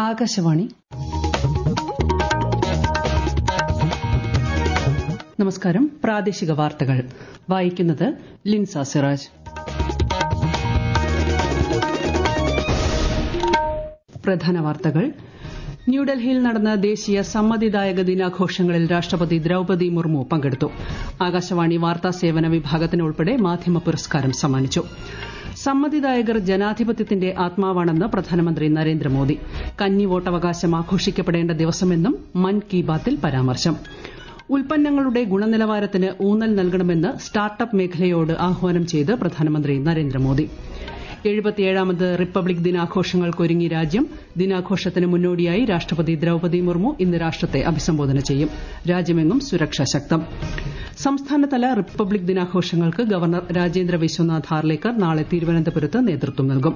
ആകാശവാണി നമസ്കാരം പ്രാദേശിക വാർത്തകൾ വായിക്കുന്നത് ലിൻസ സിറാജ് പ്രധാന വാർത്തകൾ ന്യൂഡൽഹിയിൽ നടന്ന ദേശീയ സമ്മതിദായക ദിനാഘോഷങ്ങളിൽ രാഷ്ട്രപതി ദ്രൌപതി മുർമു പങ്കെടുത്തു ആകാശവാണി വാർത്താ സേവന വിഭാഗത്തിന് ഉൾപ്പെടെ മാധ്യമ പുരസ്കാരം സമ്മാനിച്ചു സമ്മതിദായകർ ജനാധിപത്യത്തിന്റെ ആത്മാവാണെന്ന് പ്രധാനമന്ത്രി നരേന്ദ്രമോദി കന്നി വോട്ടവകാശം ആഘോഷിക്കപ്പെടേണ്ട ദിവസമെന്നും മൻ കി ബാത്തിൽ പരാമർശം ഉൽപ്പന്നങ്ങളുടെ ഗുണനിലവാരത്തിന് ഊന്നൽ നൽകണമെന്ന് സ്റ്റാർട്ടപ്പ് മേഖലയോട് ആഹ്വാനം ചെയ്ത് പ്രധാനമന്ത്രി നരേന്ദ്രമോദി എഴുപത്തിയേഴാമത് റിപ്പബ്ലിക് ദിനാഘോഷങ്ങൾക്കൊരുങ്ങി രാജ്യം ദിനാഘോഷത്തിന് മുന്നോടിയായി രാഷ്ട്രപതി ദ്രൌപതി മുർമു ഇന്ന് രാഷ്ട്രത്തെ അഭിസംബോധന ചെയ്യും രാജ്യമെങ്ങും സുരക്ഷ ശക്തം സംസ്ഥാനതല റിപ്പബ്ലിക് ദിനാഘോഷങ്ങൾക്ക് ഗവർണർ രാജേന്ദ്ര വിശ്വനാഥ് ഹാർലേക്കർ നാളെ തിരുവനന്തപുരത്ത് നേതൃത്വം നൽകും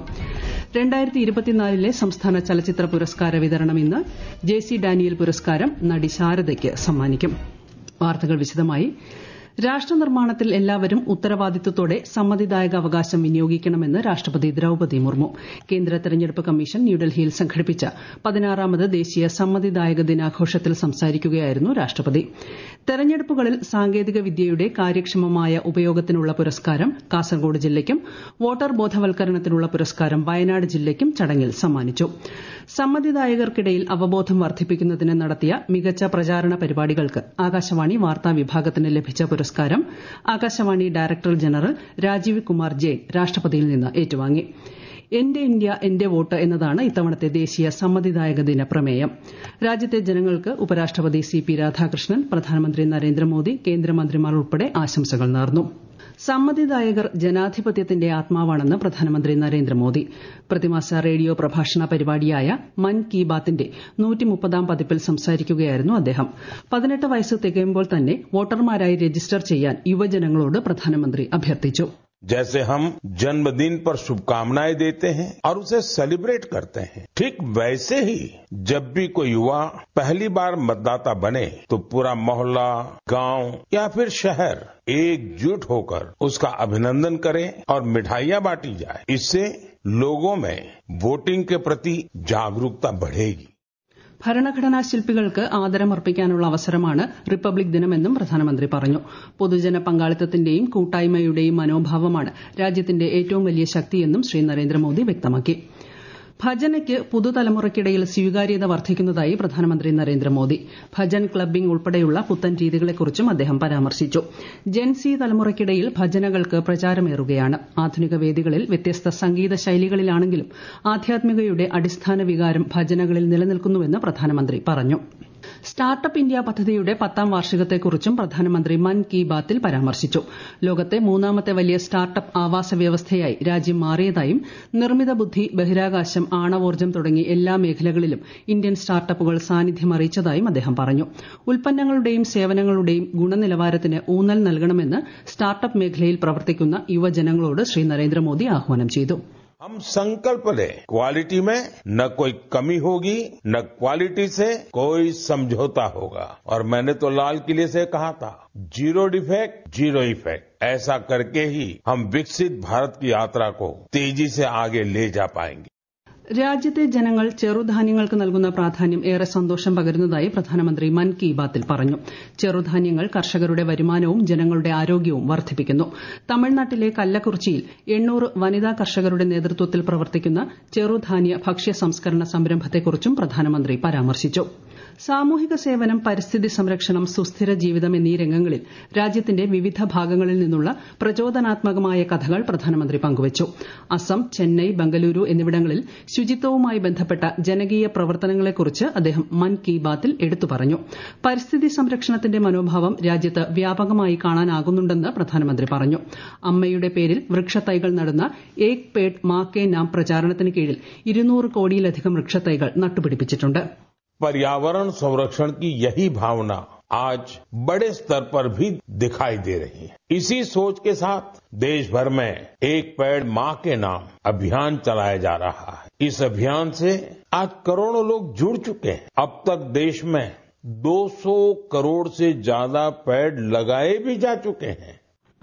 ലെ സംസ്ഥാന ചലച്ചിത്ര പുരസ്കാര വിതരണം ഇന്ന് ജെ സി ഡാനിയൽ പുരസ്കാരം നടി ശാരദയ്ക്ക് സമ്മാനിക്കും വാർത്തകൾ വിശദമായി രാഷ്ട്രനിർമ്മാണത്തിൽ എല്ലാവരും ഉത്തരവാദിത്വത്തോടെ സമ്മതിദായക അവകാശം വിനിയോഗിക്കണമെന്ന് രാഷ്ട്രപതി ദ്രൌപതി മുർമു കേന്ദ്ര തെരഞ്ഞെടുപ്പ് കമ്മീഷൻ ന്യൂഡൽഹിയിൽ സംഘടിപ്പിച്ച പതിനാറാമത് ദേശീയ സമ്മതിദായക ദിനാഘോഷത്തിൽ സംസാരിക്കുകയായിരുന്നു രാഷ്ട്രപതി തെരഞ്ഞെടുപ്പുകളിൽ സാങ്കേതിക വിദ്യയുടെ കാര്യക്ഷമമായ ഉപയോഗത്തിനുള്ള പുരസ്കാരം കാസർഗോഡ് ജില്ലയ്ക്കും വോട്ടർ ബോധവൽക്കരണത്തിനുള്ള പുരസ്കാരം വയനാട് ജില്ലയ്ക്കും ചടങ്ങിൽ സമ്മാനിച്ചു സമ്മതിദായകർക്കിടയിൽ അവബോധം വർദ്ധിപ്പിക്കുന്നതിന് നടത്തിയ മികച്ച പ്രചാരണ പരിപാടികൾക്ക് ആകാശവാണി വാർത്താ വിഭാഗത്തിന് ലഭിച്ച പുരസ്കാരം ആകാശവാണി ഡയറക്ടർ ജനറൽ രാജീവ് കുമാർ ജെയിൻ രാഷ്ട്രപതിയിൽ നിന്ന് ഏറ്റുവാങ്ങി എന്റെ ഇന്ത്യ എന്റെ വോട്ട് എന്നതാണ് ഇത്തവണത്തെ ദേശീയ സമ്മതിദായക ദിന പ്രമേയം രാജ്യത്തെ ജനങ്ങൾക്ക് ഉപരാഷ്ട്രപതി സി പി രാധാകൃഷ്ണൻ പ്രധാനമന്ത്രി നരേന്ദ്രമോദി കേന്ദ്രമന്ത്രിമാർ ഉൾപ്പെടെ ആശംസകൾ നേർന്നു സമ്മതിദായകർ ജനാധിപത്യത്തിന്റെ ആത്മാവാണെന്ന് പ്രധാനമന്ത്രി നരേന്ദ്രമോദി പ്രതിമാസ റേഡിയോ പ്രഭാഷണ പരിപാടിയായ മൻ കി ബാത്തിന്റെ നൂറ്റിമുപ്പതാം പതിപ്പിൽ സംസാരിക്കുകയായിരുന്നു അദ്ദേഹം പതിനെട്ട് വയസ്സ് തികയുമ്പോൾ തന്നെ വോട്ടർമാരായി രജിസ്റ്റർ ചെയ്യാൻ യുവജനങ്ങളോട് പ്രധാനമന്ത്രി അഭ്യർത്ഥിച്ചു जैसे हम जन्मदिन पर शुभकामनाएं देते हैं और उसे सेलिब्रेट करते हैं ठीक वैसे ही जब भी कोई युवा पहली बार मतदाता बने तो पूरा मोहल्ला गांव या फिर शहर एकजुट होकर उसका अभिनंदन करे और मिठाइयां बांटी जाए इससे लोगों में वोटिंग के प्रति जागरूकता बढ़ेगी ഭരണഘടനാ ശില്പികൾക്ക് ആദരമർപ്പിക്കാനുള്ള അവസരമാണ് റിപ്പബ്ലിക് ദിനമെന്നും പ്രധാനമന്ത്രി പറഞ്ഞു പൊതുജന പങ്കാളിത്തത്തിന്റെയും കൂട്ടായ്മയുടെയും മനോഭാവമാണ് രാജ്യത്തിന്റെ ഏറ്റവും വലിയ ശക്തിയെന്നും ശ്രീ നരേന്ദ്രമോദി വ്യക്തമാക്കി ഭജനയ്ക്ക് പുതുതലമുറയ്ക്കിടയിൽ സ്വീകാര്യത വർദ്ധിക്കുന്നതായി പ്രധാനമന്ത്രി നരേന്ദ്രമോദി ഭജൻ ക്ലബ്ബിംഗ് ഉൾപ്പെടെയുള്ള പുത്തൻ രീതികളെക്കുറിച്ചും അദ്ദേഹം പരാമർശിച്ചു ജെൻസി തലമുറയ്ക്കിടയിൽ ഭജനകൾക്ക് പ്രചാരമേറുകയാണ് ആധുനിക വേദികളിൽ വ്യത്യസ്ത സംഗീത ശൈലികളിലാണെങ്കിലും ആധ്യാത്മികയുടെ അടിസ്ഥാന വികാരം ഭജനകളിൽ നിലനിൽക്കുന്നുവെന്ന് പ്രധാനമന്ത്രി പറഞ്ഞു സ്റ്റാർട്ടപ്പ് ഇന്ത്യ പദ്ധതിയുടെ പത്താം വാർഷികത്തെക്കുറിച്ചും പ്രധാനമന്ത്രി മൻ കി ബാത്തിൽ പരാമർശിച്ചു ലോകത്തെ മൂന്നാമത്തെ വലിയ സ്റ്റാർട്ടപ്പ് ആവാസ വ്യവസ്ഥയായി രാജ്യം മാറിയതായും നിർമ്മിത ബുദ്ധി ബഹിരാകാശം ആണവോർജ്ജം തുടങ്ങി എല്ലാ മേഖലകളിലും ഇന്ത്യൻ സ്റ്റാർട്ടപ്പുകൾ സാന്നിധ്യം അറിയിച്ചതായും അദ്ദേഹം പറഞ്ഞു ഉൽപ്പന്നങ്ങളുടെയും സേവനങ്ങളുടെയും ഗുണനിലവാരത്തിന് ഊന്നൽ നൽകണമെന്ന് സ്റ്റാർട്ടപ്പ് മേഖലയിൽ പ്രവർത്തിക്കുന്ന യുവജനങ്ങളോട് ശ്രീ നരേന്ദ്രമോദി ആഹ്വാനം ചെയ്തു हम संकल्प लें क्वालिटी में न कोई कमी होगी न क्वालिटी से कोई समझौता होगा और मैंने तो लाल किले से कहा था जीरो डिफेक्ट जीरो इफेक्ट ऐसा करके ही हम विकसित भारत की यात्रा को तेजी से आगे ले जा पाएंगे രാജ്യത്തെ ജനങ്ങൾ ചെറുധാന്യങ്ങൾക്ക് നൽകുന്ന പ്രാധാന്യം ഏറെ സന്തോഷം പകരുന്നതായി പ്രധാനമന്ത്രി മൻ കി ബാത്തിൽ പറഞ്ഞു ചെറുധാന്യങ്ങൾ കർഷകരുടെ വരുമാനവും ജനങ്ങളുടെ ആരോഗ്യവും വർദ്ധിപ്പിക്കുന്നു തമിഴ്നാട്ടിലെ കല്ലക്കുറിച്ചിയിൽ എണ്ണൂറ് വനിതാ കർഷകരുടെ നേതൃത്വത്തിൽ പ്രവർത്തിക്കുന്ന ചെറുധാന്യ ഭക്ഷ്യ സംസ്കരണ സംരംഭത്തെക്കുറിച്ചും പ്രധാനമന്ത്രി പരാമർശിച്ചു സാമൂഹിക സേവനം പരിസ്ഥിതി സംരക്ഷണം സുസ്ഥിര ജീവിതം എന്നീ രംഗങ്ങളിൽ രാജ്യത്തിന്റെ വിവിധ ഭാഗങ്ങളിൽ നിന്നുള്ള പ്രചോദനാത്മകമായ കഥകൾ പ്രധാനമന്ത്രി പങ്കുവച്ചു അസം ചെന്നൈ ബംഗലൂരു എന്നിവിടങ്ങളിൽ ശുചിത്വവുമായി ബന്ധപ്പെട്ട ജനകീയ പ്രവർത്തനങ്ങളെക്കുറിച്ച് അദ്ദേഹം മൻ കി ബാത്തിൽ എടുത്തു പറഞ്ഞു പരിസ്ഥിതി സംരക്ഷണത്തിന്റെ മനോഭാവം രാജ്യത്ത് വ്യാപകമായി കാണാനാകുന്നുണ്ടെന്ന് പ്രധാനമന്ത്രി പറഞ്ഞു അമ്മയുടെ പേരിൽ വൃക്ഷത്തൈകൾ നടുന്ന ഏക് പേഡ് മാ കെ നാം പ്രചാരണത്തിന് കീഴിൽ ഇരുന്നൂറ് കോടിയിലധികം വൃക്ഷത്തൈകൾ നട്ടുപിടിപ്പിച്ചിട്ടുണ്ട് पर्यावरण संरक्षण की यही भावना आज बड़े स्तर पर भी दिखाई दे रही है इसी सोच के साथ देश भर में एक पेड़ मां के नाम अभियान चलाया जा रहा है इस अभियान से आज करोड़ों लोग जुड़ चुके हैं अब तक देश में 200 करोड़ से ज्यादा पेड़ लगाए भी जा चुके हैं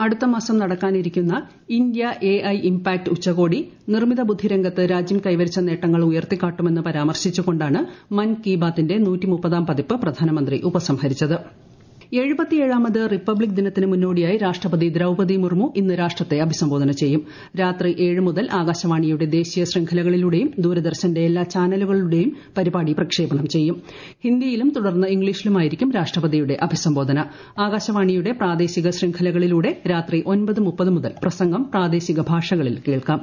അടുത്ത മാസം നടക്കാനിരിക്കുന്ന ഇന്ത്യ എ ഐ ഇംപാക്ട് ഉച്ചകോടി നിർമ്മിത ബുദ്ധി രംഗത്ത് രാജ്യം കൈവരിച്ച നേട്ടങ്ങൾ ഉയർത്തിക്കാട്ടുമെന്ന് പരാമർശിച്ചുകൊണ്ടാണ് മൻ കി ബാത്തിന്റെ നൂറ്റിമുപ്പതാം പതിപ്പ് പ്രധാനമന്ത്രി ഉപസംഹരിച്ചത് എഴുപത്തിയേഴാമത് റിപ്പബ്ലിക് ദിനത്തിന് മുന്നോടിയായി രാഷ്ട്രപതി ദ്രൌപതി മുർമു ഇന്ന് രാഷ്ട്രത്തെ അഭിസംബോധന ചെയ്യും രാത്രി ഏഴ് മുതൽ ആകാശവാണിയുടെ ദേശീയ ശൃംഖലകളിലൂടെയും ദൂരദർശന്റെ എല്ലാ ചാനലുകളിലൂടെയും പരിപാടി പ്രക്ഷേപണം ചെയ്യും ഹിന്ദിയിലും തുടർന്ന് ഇംഗ്ലീഷിലുമായിരിക്കും രാഷ്ട്രപതിയുടെ അഭിസംബോധന ആകാശവാണിയുടെ പ്രാദേശിക ശൃംഖലകളിലൂടെ രാത്രി ഒൻപത് മുപ്പത് മുതൽ പ്രസംഗം പ്രാദേശിക ഭാഷകളിൽ കേൾക്കാം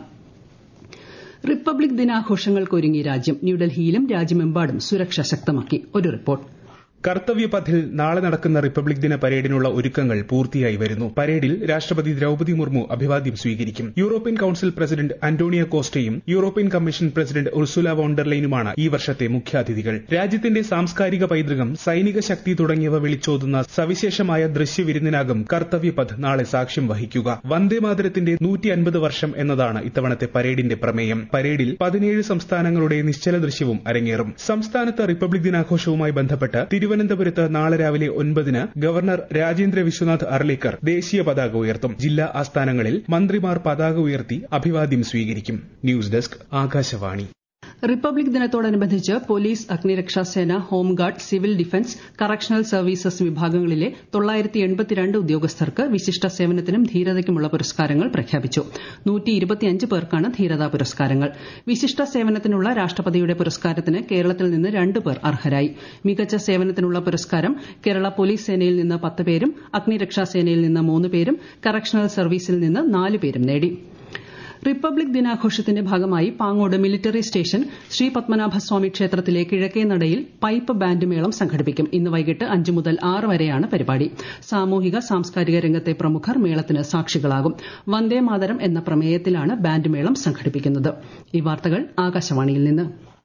റിപ്പബ്ലിക് ദിനാഘോഷങ്ങൾക്കൊരുങ്ങി രാജ്യം ന്യൂഡൽഹിയിലും രാജ്യമെമ്പാടും സുരക്ഷ ശക്തമാക്കി ഒരു റിപ്പോർട്ട് കർത്തവ്യപഥിൽ നാളെ നടക്കുന്ന റിപ്പബ്ലിക് ദിന പരേഡിനുള്ള ഒരുക്കങ്ങൾ പൂർത്തിയായി വരുന്നു പരേഡിൽ രാഷ്ട്രപതി ദ്രൌപതി മുർമു അഭിവാദ്യം സ്വീകരിക്കും യൂറോപ്യൻ കൌൺസിൽ പ്രസിഡന്റ് അന്റോണിയോ കോസ്റ്റയും യൂറോപ്യൻ കമ്മീഷൻ പ്രസിഡന്റ് ഉർസുല വോണ്ടർലൈനുമാണ് ഈ വർഷത്തെ മുഖ്യാതിഥികൾ രാജ്യത്തിന്റെ സാംസ്കാരിക പൈതൃകം സൈനിക ശക്തി തുടങ്ങിയവ വിളിച്ചോതുന്ന സവിശേഷമായ ദൃശ്യവിരുന്നിനാകും കർത്തവ്യപഥ് നാളെ സാക്ഷ്യം വഹിക്കുക വന്ദേമാതരത്തിന്റെ നൂറ്റി അൻപത് വർഷം എന്നതാണ് ഇത്തവണത്തെ പരേഡിന്റെ പ്രമേയം പരേഡിൽ പതിനേഴ് സംസ്ഥാനങ്ങളുടെ നിശ്ചല ദൃശ്യവും അരങ്ങേറും സംസ്ഥാനത്ത് റിപ്പബ്ലിക് ദിനാഘോഷവുമായി ബന്ധപ്പെട്ട് തിരുവനന്തപുരത്ത് നാളെ രാവിലെ ഒൻപതിന് ഗവർണർ രാജേന്ദ്ര വിശ്വനാഥ് അർലേക്കർ ദേശീയ പതാക ഉയർത്തും ജില്ലാ ആസ്ഥാനങ്ങളിൽ മന്ത്രിമാർ പതാക ഉയർത്തി അഭിവാദ്യം സ്വീകരിക്കും ന്യൂസ് ഡെസ്ക് ആകാശവാണി റിപ്പബ്ലിക് ദിനത്തോടനുബന്ധിച്ച് പോലീസ് അഗ്നിരക്ഷാസേന home guard civil defence correctional services വിഭാഗങ്ങളിലെ ഉദ്യോഗസ്ഥർക്ക് വിശിഷ്ട സേവനത്തിനും ധീരതയ്ക്കുമുള്ള പുരസ്കാരങ്ങൾ പ്രഖ്യാപിച്ചു പേർക്കാണ് ധീരതാ പുരസ്കാരങ്ങൾ വിശിഷ്ട സേവനത്തിനുള്ള രാഷ്ട്രപതിയുടെ പുരസ്കാരത്തിന് കേരളത്തിൽ നിന്ന് രണ്ട് പേർ അർഹരായി മികച്ച സേവനത്തിനുള്ള പുരസ്കാരം കേരള പോലീസ് സേനയിൽ നിന്ന് പത്ത് പേരും അഗ്നിരക്ഷാസേനയിൽ നിന്ന് മൂന്ന് പേരും കറക്ഷണൽ സർവീസിൽ നിന്ന് നാല് പേരും നേടി റിപ്പബ്ലിക് ദിനാഘോഷത്തിന്റെ ഭാഗമായി പാങ്ങോട് മിലിറ്ററി സ്റ്റേഷൻ ശ്രീ പത്മനാഭസ്വാമി ക്ഷേത്രത്തിലെ കിഴക്കേ നടയിൽ പൈപ്പ് ബാൻഡ് മേളം സംഘടിപ്പിക്കും ഇന്ന് വൈകിട്ട് അഞ്ച് മുതൽ ആറ് വരെയാണ് പരിപാടി സാമൂഹിക സാംസ്കാരിക രംഗത്തെ പ്രമുഖർ മേളത്തിന് സാക്ഷികളാകും വന്ദേമാതരം എന്ന പ്രമേയത്തിലാണ് ബാൻഡ് മേളം സംഘടിപ്പിക്കുന്നത് ഈ വാർത്തകൾ ആകാശവാണിയിൽ നിന്ന്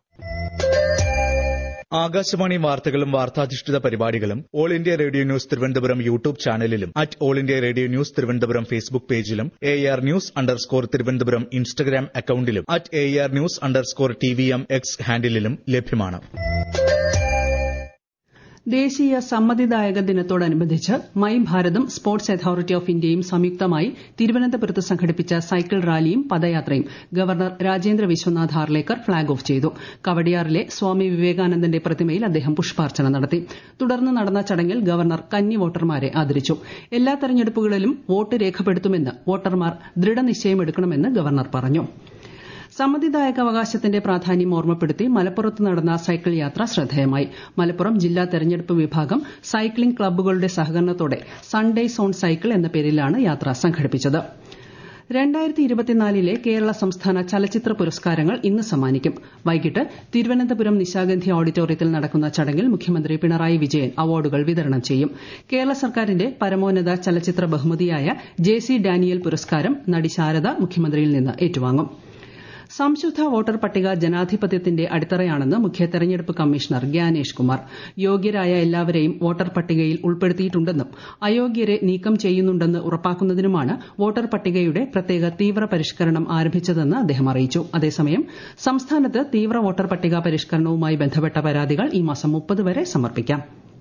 ആകാശവാണി വാർത്തകളും വാർത്താധിഷ്ഠിത പരിപാടികളും all India radio news Thiruvananthapuram YouTube ചാനലിലും at all India radio news Thiruvananthapuram Facebook പേജിലും A R news underscore Thiruvananthapuram Instagram അക്കൌണ്ടിലും at A R news underscore T V M X ഹാൻഡിലും ലഭ്യമാണ് ദേശീയ സമ്മതിദായക ദിനത്തോടനുബന്ധിച്ച് മൈ ഭാരതും സ്പോർട്സ് അതോറിറ്റി ഓഫ് ഇന്ത്യയും സംയുക്തമായി തിരുവനന്തപുരത്ത് സംഘടിപ്പിച്ച സൈക്കിൾ റാലിയും പദയാത്രയും governor Rajendra Vishwanath Arlekar flag off ചെയ്തു കവടിയാറിലെ സ്വാമി വിവേകാനന്ദന്റെ പ്രതിമയിൽ അദ്ദേഹം പുഷ്പാർച്ചന നടത്തി തുടർന്ന് നടന്ന ചടങ്ങിൽ ഗവർണർ കന്നി വോട്ടർമാരെ ആദരിച്ചു എല്ലാ തെരഞ്ഞെടുപ്പുകളിലും വോട്ട് രേഖപ്പെടുത്തുമെന്ന് വോട്ടർമാർ ദൃഢനിശ്ചയമെടുക്കണമെന്ന് ഗവർണർ പറഞ്ഞു സമ്മതിദായകാവകാശത്തിന്റെ പ്രാധാന്യം ഓർമ്മപ്പെടുത്തി മലപ്പുറത്ത് നടന്ന സൈക്കിൾ യാത്ര ശ്രദ്ധേയമായി മലപ്പുറം ജില്ലാ തെരഞ്ഞെടുപ്പ് വിഭാഗം സൈക്ലിംഗ് ക്ലബ്ബുകളുടെ സഹകരണത്തോടെ സൺഡേ സോൺ സൈക്കിൾ എന്ന പേരിലാണ് യാത്ര സംഘടിപ്പിച്ചത് രണ്ടായിരത്തി ഇരുപത്തിനാലിലെ കേരള സംസ്ഥാന ചലച്ചിത്ര പുരസ്കാരങ്ങൾ ഇന്ന് സമ്മാനിക്കും വൈകിട്ട് തിരുവനന്തപുരം നിശാഗന്ധി ഓഡിറ്റോറിയത്തിൽ നടക്കുന്ന ചടങ്ങിൽ മുഖ്യമന്ത്രി പിണറായി വിജയൻ അവാർഡുകൾ വിതരണം ചെയ്യും കേരള സർക്കാരിന്റെ പരമോന്നത ചലച്ചിത്ര ബഹുമതിയായ ജെ സി ഡാനിയൽ പുരസ്കാരം നടി ശാരദ മുഖ്യമന്ത്രിയിൽ നിന്ന് ഏറ്റുവാങ്ങും സംശുദ്ധ വോട്ടർ പട്ടിക ജനാധിപത്യത്തിന്റെ അടിത്തറയാണെന്ന് മുഖ്യ തെരഞ്ഞെടുപ്പ് കമ്മീഷണർ ഗ്യാനേഷ് കുമാർ യോഗ്യരായ എല്ലാവരെയും വോട്ടർ പട്ടികയിൽ ഉൾപ്പെടുത്തിയിട്ടുണ്ടെന്നും അയോഗ്യരെ നീക്കം ചെയ്യുന്നുണ്ടെന്ന് ഉറപ്പാക്കുന്നതിനുമാണ് വോട്ടർ പട്ടികയുടെ പ്രത്യേക തീവ്ര പരിഷ്കരണം ആരംഭിച്ചതെന്ന് അദ്ദേഹം അറിയിച്ചു അതേസമയം സംസ്ഥാനത്ത് തീവ്ര വോട്ടർ പട്ടിക പരിഷ്കരണവുമായി ബന്ധപ്പെട്ട പരാതികൾ ഈ മാസം മുപ്പത് വരെ സമർപ്പിക്കാം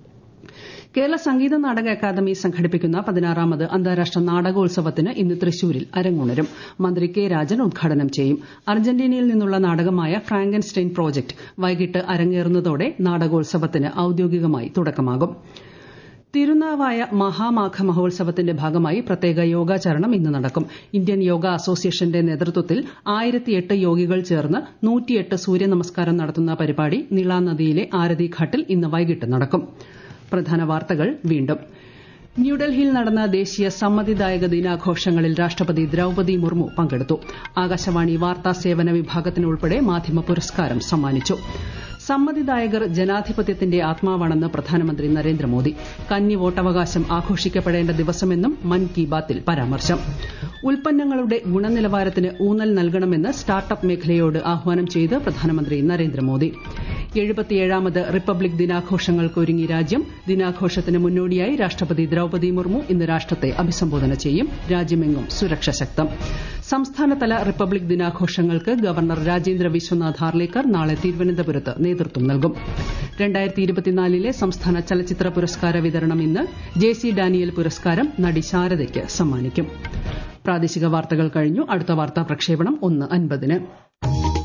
കേരള സംഗീത നാടക അക്കാദമി സംഘടിപ്പിക്കുന്ന പതിനാറാമത് അന്താരാഷ്ട്ര നാടകോത്സവത്തിന് ഇന്ന് തൃശൂരിൽ അരങ്ങുണരും മന്ത്രി കെ രാജൻ ഉദ്ഘാടനം ചെയ്യും അർജന്റീനയിൽ നിന്നുള്ള നാടകമായ ഫ്രാങ്കൻസ്റ്റൈൻ പ്രോജക്ട് വൈകിട്ട് അരങ്ങേറുന്നതോടെ നാടകോത്സവത്തിന് ഔദ്യോഗികമായി തുടക്കമാകും തിരുനാവായ മഹാമാഘ മഹോത്സവത്തിന്റെ ഭാഗമായി പ്രത്യേക യോഗാചരണം ഇന്ന് നടക്കും ഇന്ത്യൻ യോഗ അസോസിയേഷന്റെ നേതൃത്വത്തിൽ ആയിരത്തിയെട്ട് യോഗികൾ ചേർന്ന് നൂറ്റിയെട്ട് സൂര്യ നമസ്കാരം നടത്തുന്ന പരിപാടി നിള നദിയിലെ ആരതി ഘാട്ടിൽ ഇന്ന് വൈകിട്ട് നടക്കും പ്രധാന വാർത്തകൾ വീണ്ടും ന്യൂഡൽഹിയിൽ നടന്ന ദേശീയ സമ്മതിദായക ദിനാഘോഷങ്ങളിൽ രാഷ്ട്രപതി ദ്രൌപതി മുർമു പങ്കെടുത്തു ആകാശവാണി വാർത്താ സേവന വിഭാഗത്തിനുൾപ്പെടെ മാധ്യമ പുരസ്കാരം സമ്മാനിച്ചു സമ്മതിദായകർ ജനാധിപത്യത്തിന്റെ ആത്മാവാണെന്ന് പ്രധാനമന്ത്രി നരേന്ദ്രമോദി കന്നി വോട്ടവകാശം ആഘോഷിക്കപ്പെടേണ്ട ദിവസമെന്നും മൻ കി ബാത്തിൽ പരാമർശം ഉൽപ്പന്നങ്ങളുടെ ഗുണനിലവാരത്തിന് ഊന്നൽ നൽകണമെന്ന് സ്റ്റാർട്ടപ്പ് മേഖലയോട് ആഹ്വാനം ചെയ്ത് പ്രധാനമന്ത്രി നരേന്ദ്രമോദി എഴുപത്തിയേഴാമത് റിപ്പബ്ലിക് ദിനാഘോഷങ്ങൾക്കൊരുങ്ങി രാജ്യം ദിനാഘോഷത്തിന് മുന്നോടിയായി രാഷ്ട്രപതി ദ്രൌപതി മുർമു ഇന്ന് രാഷ്ട്രത്തെ അഭിസംബോധന ചെയ്യും രാജ്യമെങ്ങും സുരക്ഷ ശക്തം സംസ്ഥാനതല റിപ്പബ്ലിക് ദിനാഘോഷങ്ങൾക്ക് ഗവർണർ രാജേന്ദ്ര വിശ്വനാഥ് ഹാർലേക്കർ നാളെ തിരുവനന്തപുരത്ത് നേതൃത്വം നൽകും രണ്ടായിരത്തി ഇരുപത്തിനാലിലെ സംസ്ഥാന ചലച്ചിത്ര പുരസ്കാര വിതരണം ഇന്ന് ജെ സി ഡാനിയൽ പുരസ്കാരം നടി ശാരദയ്ക്ക് സമ്മാനിക്കും പ്രാദേശിക വാർത്തകൾ കഴിഞ്ഞു അടുത്ത വാർത്താ പ്രക്ഷേപണം ഒന്ന് അൻപതിന്